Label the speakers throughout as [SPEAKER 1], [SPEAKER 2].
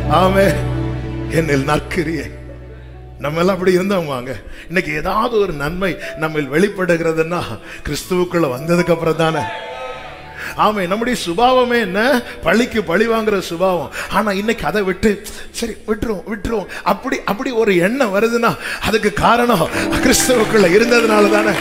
[SPEAKER 1] ஆமே என்னில் நற்கிரியை நம்ம எல்லாம் அப்படி இருந்தவங்க வாங்க இன்னைக்கு ஏதாவது ஒரு நன்மை நம்ம வெளிப்படுகிறதுன்னா கிறிஸ்துவுக்குள்ள வந்ததுக்கு அப்புறம் தானே ஆமே நம்முடைய சுபாவமே என்ன பழிக்கு பழி வாங்குற சுபாவம் ஆனா இன்னைக்கு அதை விட்டு சரி விட்டுருவோம் விட்டுருவோம் அப்படி அப்படி ஒரு எண்ணம் வருதுன்னா அதுக்கு காரணம் கிறிஸ்துவுக்குள்ள இருந்ததுனால தானே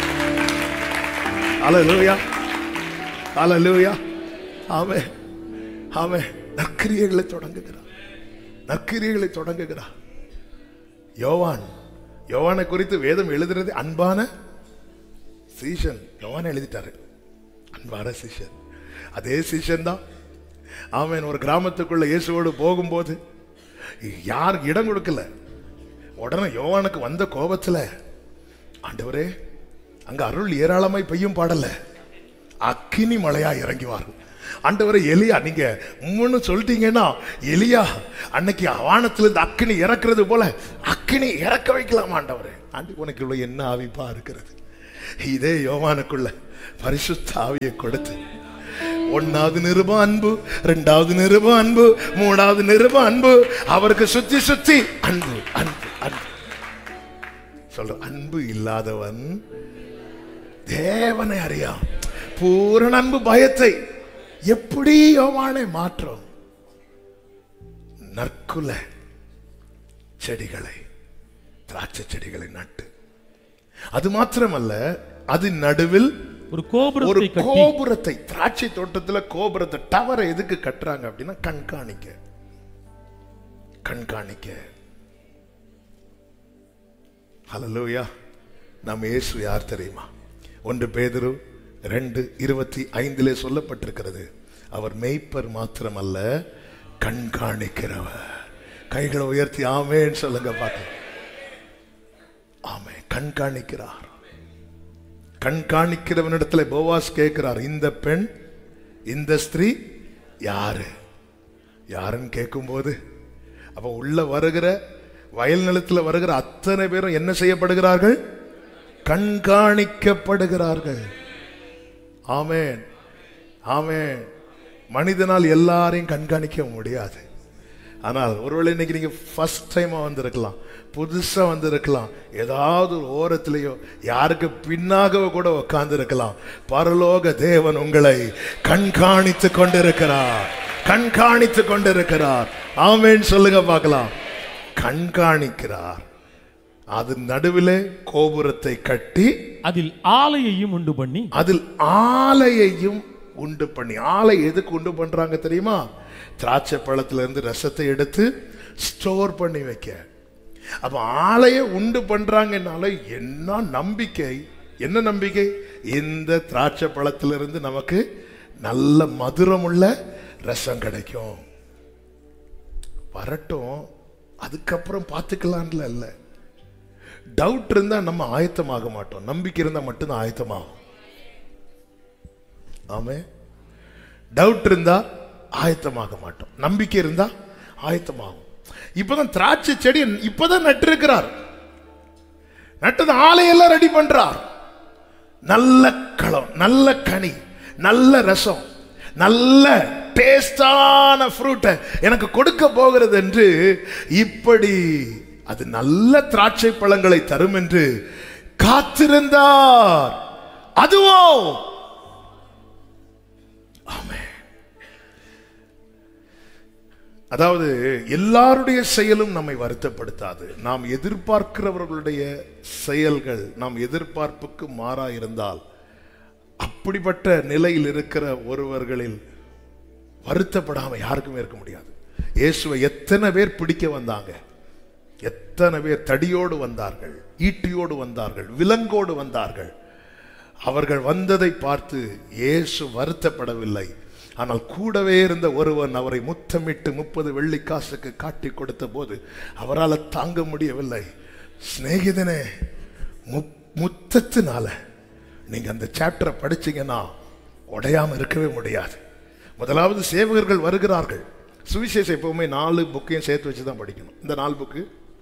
[SPEAKER 1] அலலூயா அலலூயா ஆமே ஆமே நற்கிரியைகளை தொடங்குகிறார் நற்கிரியைகளை தொடங்குகிறார் யோவான் யோவானை குறித்து வேதம் எழுதுறது அன்பான சீஷன் யோவான் எழுதிட்டாரு அன்பான சீஷன் அதே சீஷன் தான் ஆமேன் ஒரு கிராமத்துக்குள்ள இயேசுவோடு போகும்போது யார் இடம் கொடுக்கல உடனே யோவானுக்கு வந்த கோபத்துல ஆண்டவரே அங்க அருள் ஏராளமாய் பெய்யும் பாடல அக்கினி மழையா இறங்கி வரும் ஆண்டவரே எலியா நீங்க உம்முன்னு சொல்லிட்டீங்கன்னா எலியா அன்னைக்கு வானத்துல இருந்து அக்கினி இறக்குறது போல அக்கினி இறக்க வைக்கலாம் ஆண்டவரே ஆண்டு உனக்கு இவ்வளவு என்ன ஆவிப்பா இருக்கிறது இதே யோவானுக்குள்ள பரிசுத்த ஆவியை கொடுத்து ஒன்னாவது நிருபம் அன்பு ரெண்டாவது நிருபம் அன்பு மூணாவது நிருபம் அன்பு அவருக்கு சுத்தி சுத்தி அன்பு அன்பு அன்பு சொல்ற அன்பு இல்லாதவன் தேவனை அறியாம் பூரண அன்பு பயத்தை எப்படி யோவானை மாற்றும் நற்குல செடிகளை திராட்சை செடிகளை நட்டு அது மாத்திரமல்ல அது நடுவில்
[SPEAKER 2] ஒரு
[SPEAKER 1] ஒரு
[SPEAKER 2] கோபுரத்தை கட்டி
[SPEAKER 1] கோபுரத்தை திராட்சை தோட்டத்துல கோபுரத்தை டவரை எதுக்கு கட்டுறாங்க அப்படின்னா கண்காணிக்க கண்காணிக்க ஹalleluya நம்ம இயேசு யார் தெரியுமா ஒன்று பேதுரு ரெண்டு இருபத்தி ஐந்திலே சொல்லப்பட்டிருக்கிறது அவர் மெய்ப்பர் மாத்திரமல்ல கண்காணிக்கிறவர் கைகளை உயர்த்தி ஆமேன்னு சொல்லுங்க பார்க்கலாம் ஆமே கண்காணிக்கிறார் கண்காணிக்கிறவனிடத்துல போவாஸ் கேட்கிறார் இந்த பெண் இந்த ஸ்திரீ யாரு யாருன்னு கேட்கும்போது அப்ப உள்ள வருகிற வயல் நிலத்துல வருகிற அத்தனை பேரும் என்ன செய்யப்படுகிறார்கள் கண்காணிக்கப்படுகிறார்கள் ஆமென் ஆமென் மனிதனால் எல்லாரையும் கண்காணிக்க முடியாது ஆனால் ஒருவேளை இன்னைக்கு நீங்க ஃபர்ஸ்ட் டைமா வந்திருக்கலாம் புதுசா வந்திருக்கலாம் ஏதாவது ஒரு ஓரத்திலேயோ யாருக்கு பின்னாகவோ கூட உட்கார்ந்து இருக்கலாம் பரலோக தேவன் உங்களை கண்காணித்து கொண்டிருக்கிறார் கண்காணித்து கொண்டிருக்கிறார் ஆமென் சொல்லுங்க பார்க்கலாம் கண்காணிக்கிறார் அது நடுவிலே கோபுரத்தை கட்டி
[SPEAKER 2] அதில் ஆலையையும் உண்டு பண்ணி
[SPEAKER 1] அதில் ஆலையையும் உண்டு பண்ணி ஆலை எதுக்கு உண்டு பண்றாங்க தெரியுமா திராட்சை பழத்துல இருந்து ரசத்தை எடுத்து ஸ்டோர் பண்ணி வைக்க அப்ப ஆலையை உண்டு பண்றாங்கனால என்ன நம்பிக்கை என்ன நம்பிக்கை இந்த திராட்சை பழத்திலிருந்து நமக்கு நல்ல மதுரமுள்ள ரசம் கிடைக்கும் வரட்டும் அதுக்கப்புறம் பார்த்துக்கலான்ல இல்லை டவுட் இருந்தா நம்ம ஆயத்தமாக மாட்டோம் நம்பிக்கை இருந்தா மட்டும்தான் ஆயத்தமாகும் ஆமே டவுட் இருந்தா ஆயத்தமாக மாட்டோம் நம்பிக்கை இருந்தா ஆயத்தமாகும் இப்பதான் திராட்சை செடி இப்பதான் நட்டிருக்கிறார் நட்டது ஆலையெல்லாம் ரெடி பண்றார் நல்ல களம் நல்ல கனி நல்ல ரசம் நல்ல டேஸ்டான ஃப்ரூட்டை எனக்கு கொடுக்க போகிறது என்று இப்படி அது நல்ல திராட்சை பழங்களை தரும் என்று காத்திருந்தார் அதுவோ ஆமென். அதாவது எல்லாருடைய செயலும் நம்மை வருத்தப்படுத்தாது நாம் எதிர்பார்க்கிறவர்களுடைய செயல்கள் நாம் எதிர்பார்ப்புக்கு மாறா இருந்தால் அப்படிப்பட்ட நிலையில் இருக்கிற ஒருவர்களில் வருத்தப்படாம யாருக்குமே இருக்க முடியாது இயேசுவை எத்தனை பேர் பிடிக்க வந்தாங்க எத்தனை பேர் தடியோடு வந்தார்கள் ஈட்டியோடு வந்தார்கள் விலங்கோடு வந்தார்கள் அவர்கள் வந்ததை பார்த்து இயேசு வருத்தப்படவில்லை ஆனால் கூடவே இருந்த ஒருவன் அவரை முத்தமிட்டு முப்பது வெள்ளிக்காசுக்கு காட்டி கொடுத்த போது அவரால் தாங்க முடியவில்லை சிநேகிதனே முப்- முத்தத்தினால நீங்க அந்த சாப்டரை படிச்சீங்கன்னா உடையாம இருக்கவே முடியாது முதலாவது சேவகர்கள் வருகிறார்கள் சுவிசேஷம் எப்பவுமே நாலு புக்கையும் சேர்த்து வச்சு தான் படிக்கணும் இந்த நாலு புக்கு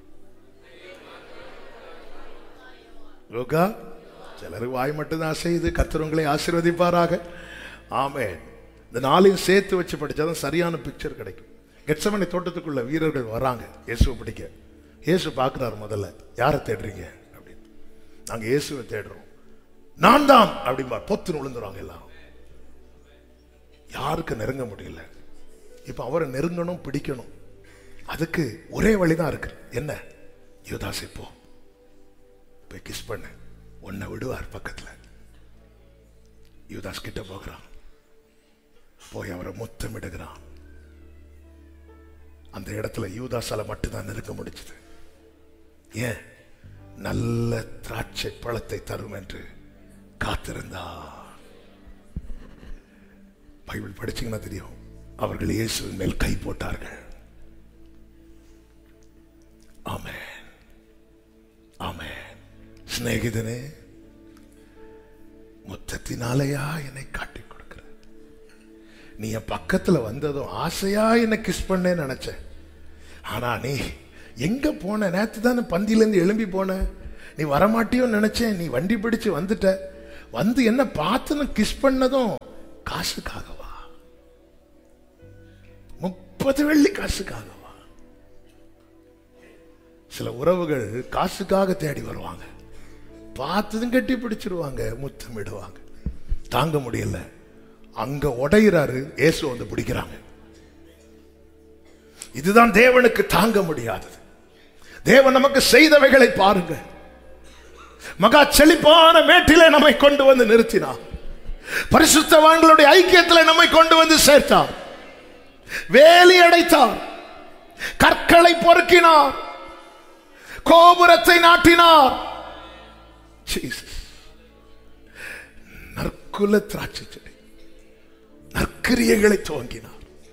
[SPEAKER 1] லூக்கா சிலருக்கு வாய் மட்டும்தான் செய்து கர்த்தர் உங்களை ஆசீர்வதிப்பாராக ஆமென் இந்த நாளையும் சேர்த்து வச்சு படிச்சாதான் சரியான பிக்சர் கிடைக்கும் கெட்சமனை தோட்டத்துக்குள்ள வீரர்கள் வராங்க இயேசுவை பிடிக்க இயேசு பார்க்குறாரு முதல்ல யாரை தேடுறீங்க அப்படின்னு நாங்க இயேசுவை தேடுறோம் நான் தான் அப்படிம்பா பொத்துன்னு விழுந்துருவாங்க எல்லாரும் யாருக்கு நெருங்க முடியல இப்ப அவரை நெருங்கணும் பிடிக்கணும் அதுக்கு ஒரே வழிதான் இருக்கு என்ன யுவதாசி போ போய் கிஸ் பண்ணு உன்னை விடுவார் பக்கத்துல யுவதாஸ் கிட்ட போகிறான் போய் அவரை முத்தமிடுகிறான் அந்த இடத்துல யூதாசால மட்டும்தான் நெருங்க முடிச்சது ஏன் நல்ல திராட்சை பழத்தை தரும் என்று காத்திருந்தார் பைபிள் படிச்சீங்கன்னா தெரியும் அவர்கள் இயேசுவின் மேல் கை போட்டார்கள் ஆமென் ஆமென் சிநேகிதனே முத்தத்தினாலேயா என்னை காட்டிக் கொடுக்கிற நீ என் பக்கத்துல வந்ததும் ஆசையா என்னை கிஸ் பண்ணேன்னு நினைச்சேன் ஆனா நீ எங்க போன நேத்து தானே பந்தியிலேருந்து எழும்பி போன நீ வரமாட்டியோன்னு நினைச்சேன் நீ வண்டி பிடிச்சு வந்துட்ட வந்து என்ன பார்த்துன்னு கிஸ் பண்ணதும் காசுக்காகவா முப்பது வெள்ளி காசுக்காகவா சில உறவுகள் காசுக்காக தேடி வருவாங்க பார்த்ததும் கட்டி பிடிச்சிருவாங்க முத்தமிடுவாங்க தாங்க முடியல அங்க உடையிறாரு இயேசு வந்து பிடிக்கிறாங்க இதுதான் தேவனுக்கு தாங்க முடியாதது தேவன் நமக்கு செய்தவைகளை பாருங்க மகா செழிப்பான மேட்டிலே நம்மை கொண்டு வந்து நிறுத்தினார் பரிசுத்தவான்களுடைய ஐக்கியத்தில் நம்மை கொண்டு வந்து சேர்த்தார் வேலி அடைத்தார் கற்களை பொறுக்கினார் கோபுரத்தை நாட்டினார் Jesus. நற்குல திராட்சை செடி நற்கிரியைகளை துவங்கினார்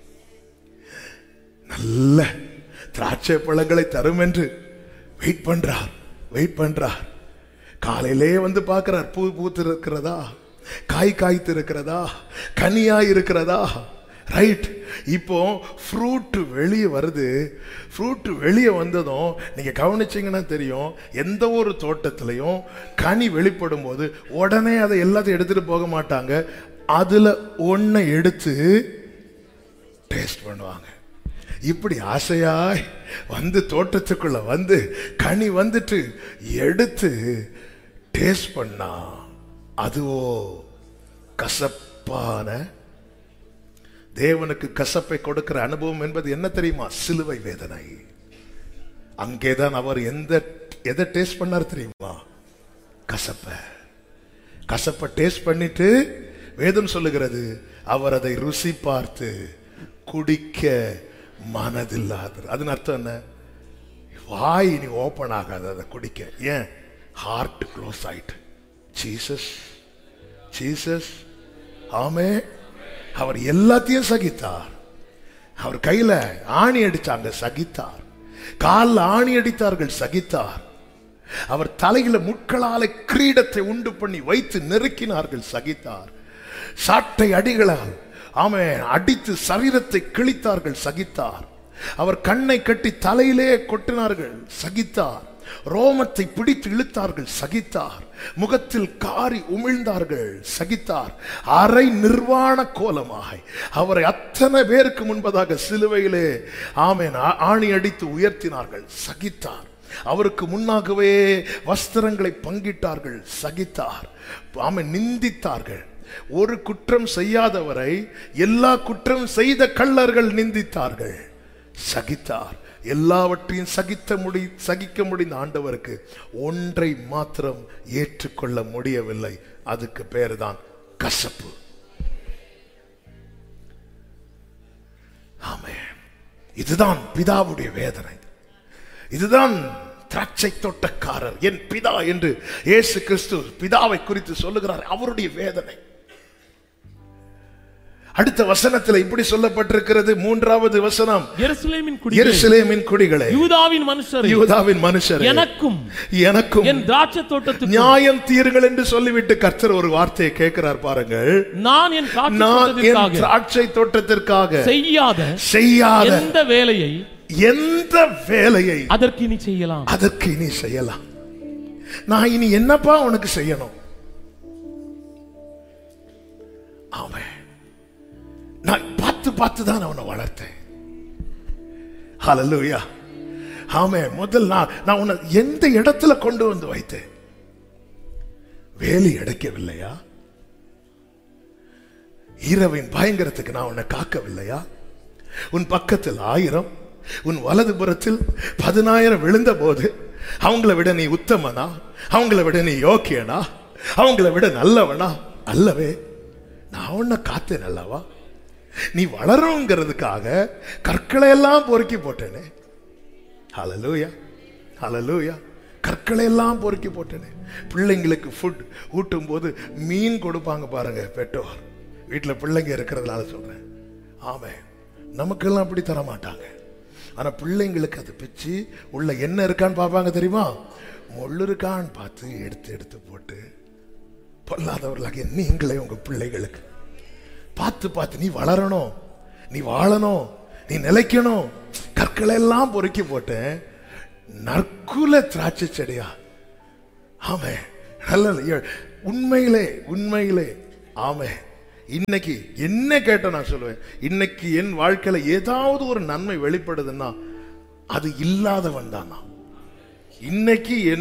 [SPEAKER 1] நல்ல திராட்சை பழங்களை தரும் என்று வெயிட் பண்றார் வெயிட் பண்றார் காலையிலே வந்து பார்க்கிறார் பூ பூத்து இருக்கிறதா காய் காய்த்து இருக்கிறதா கனியா இருக்கிறதா ரைட் இப்போ ஃப்ரூட் வெளியே வருது ஃப்ரூட் வெளியே வந்ததும் நீங்க கவனிச்சீங்கன்னா தெரியும் எந்த ஒரு தோட்டத்திலையும் கனி வெளிப்படும் போது உடனே அதை எல்லாத்தையும் எடுத்துட்டு போக மாட்டாங்க அதுல ஒன்னை எடுத்து டேஸ்ட் பண்ணுவாங்க இப்படி ஆசையாய் வந்து தோட்டத்துக்குள்ள வந்து கனி வந்துட்டு எடுத்து டேஸ்ட் பண்ணா அதுவோ கசப்பான தேவனுக்கு கசப்பை கொடுக்கிற அனுபவம் என்பது என்ன தெரியுமா சிலுவை வேதனை அங்கேதான் அவர் எந்த எதை டேஸ்ட் பண்ணார் தெரியுமா கசப்ப கசப்பை டேஸ்ட் பண்ணிட்டு வேதம் சொல்லுகிறது அவர் அதை ருசி பார்த்து குடிக்க மனதில்லாதர் அதன் அர்த்தம் என்ன வாய் இனி ஓபன் ஆகாது அதை குடிக்க ஏன் ஹார்ட் க்ளோஸ் ஆயிட்டு ஜீசஸ் ஜீசஸ் ஆமே அவர் எல்லாத்தையும் சகித்தார் அவர் கையில ஆணி அடிச்சாங்க சகித்தார் காலில் ஆணி அடித்தார்கள் சகித்தார் அவர் தலையில முட்களால கிரீடத்தை உண்டு பண்ணி வைத்து நெருக்கினார்கள் சகித்தார் சாட்டை அடிகளால் ஆமே அடித்து சரீரத்தை கிழித்தார்கள் சகித்தார் அவர் கண்ணை கட்டி தலையிலே கொட்டினார்கள் சகித்தார் ரோமத்தை பிடித்து இழுத்தார்கள் சகித்தார் முகத்தில் காரி உமிழ்ந்தார்கள் சகித்தார் அரை நிர்வாண கோலமாய் அவரை அத்தனை பேருக்கு முன்பதாக சிலுவையிலே ஆமேன் ஆ- ஆணி அடித்து உயர்த்தினார்கள் சகித்தார் அவருக்கு முன்னாகவே வஸ்திரங்களை பங்கிட்டார்கள் சகித்தார் ஆமென் நிந்தித்தார்கள் ஒரு குற்றம் செய்யாதவரை எல்லா குற்றம் செய்த கள்ளர்கள் நிந்தித்தார்கள் சகித்தார் எல்லாவற்றையும் சகித்த முடி சகிக்க முடிந்த ஆண்டவருக்கு ஒன்றை மாத்திரம் ஏற்றுக்கொள்ள முடியவில்லை அதுக்கு பேருதான் கசப்பு ஆமே இதுதான் பிதாவுடைய வேதனை இதுதான் திராட்சை தோட்டக்காரர் என் பிதா என்று இயேசு கிறிஸ்து பிதாவை குறித்து சொல்லுகிறார் அவருடைய வேதனை அடுத்த வசனத்தில் இப்படி சொல்லப்பட்டிருக்கிறது மூன்றாவது வசனம்
[SPEAKER 2] எருசலேமின் குடிகளே
[SPEAKER 1] எருசலேமின் குடிகளே
[SPEAKER 2] யூதாவின் மனுஷரே
[SPEAKER 1] யூதாவின் மனுஷர்
[SPEAKER 2] எனக்கும்
[SPEAKER 1] எனக்கும்
[SPEAKER 2] என் திராட்சை தோட்டத்துக்கு
[SPEAKER 1] நியாயம் தீருங்கள் என்று சொல்லிவிட்டு கர்த்தர் ஒரு வார்த்தையை கேட்கிறார் பாருங்கள்
[SPEAKER 2] நான் என் திராட்சை
[SPEAKER 1] நான் என்
[SPEAKER 2] தோட்டத்திற்காக
[SPEAKER 1] திராட்சை தோட்டத்திற்காக
[SPEAKER 2] செய்யாத
[SPEAKER 1] செய்யாத
[SPEAKER 2] எந்த வேலையை
[SPEAKER 1] எந்த வேலையை
[SPEAKER 2] அதற்கு இனி செய்யலாம்
[SPEAKER 1] அதற்கு இனி செய்யலாம் நான் இனி என்னப்பா உனக்கு செய்யணும் அவன் நான் பார்த்து பார்த்து தான் அவனை வளர்த்தேன் ஹalleluya ஆமே முதல் நான் நான் உன்னை எந்த இடத்துல கொண்டு வந்து வைத்தேன் வேலி அடைக்கவில்லையா இரவின் பயங்கரத்துக்கு நான் உன்னை காக்கவில்லையா உன் பக்கத்தில் ஆயிரம் உன் வலது புறத்தில் பதினாயிரம் விழுந்த போது அவங்கள விட நீ உத்தமனா அவங்கள விட நீ யோக்கியனா அவங்கள விட நல்லவனா அல்லவே நான் உன்னை காத்தேன் அல்லவா நீ வளரணுங்கிறதுக்காக கற்களை எல்லாம் பொறுக்கி போட்டேனே ஹalleluya ஹalleluya கற்களை எல்லாம் பொறுக்கி போட்டேனே பிள்ளைங்களுக்கு ஃபுட் ஊட்டும் போது மீன் கொடுப்பாங்க பாருங்க பெற்றோர் வீட்டில் பிள்ளைங்க இருக்கிறதுனால சொல்றேன் ஆமே நமக்கெல்லாம் அப்படி தர மாட்டாங்க ஆனா பிள்ளைங்களுக்கு அது பிச்சு உள்ள என்ன இருக்கான்னு பார்ப்பாங்க தெரியுமா முள்ளு இருக்கான்னு பார்த்து எடுத்து எடுத்து போட்டு பொல்லாதவர்களாகிய நீங்களே உங்க பிள்ளைகளுக்கு பார்த்து பார்த்து நீ வளரணும் நீ வாழணும் நீ நிலைக்கணும் கற்களை எல்லாம் பொறுக்கி போட்டேன் நற்குல திராட்சை செடியா ஆமே நல்ல உண்மையிலே உண்மையிலே ஆமே இன்னைக்கு என்ன கேட்ட நான் சொல்லுவேன் இன்னைக்கு என் வாழ்க்கையில ஏதாவது ஒரு நன்மை வெளிப்படுதுன்னா அது இல்லாதவன் தான் நான் இன்னைக்கு என்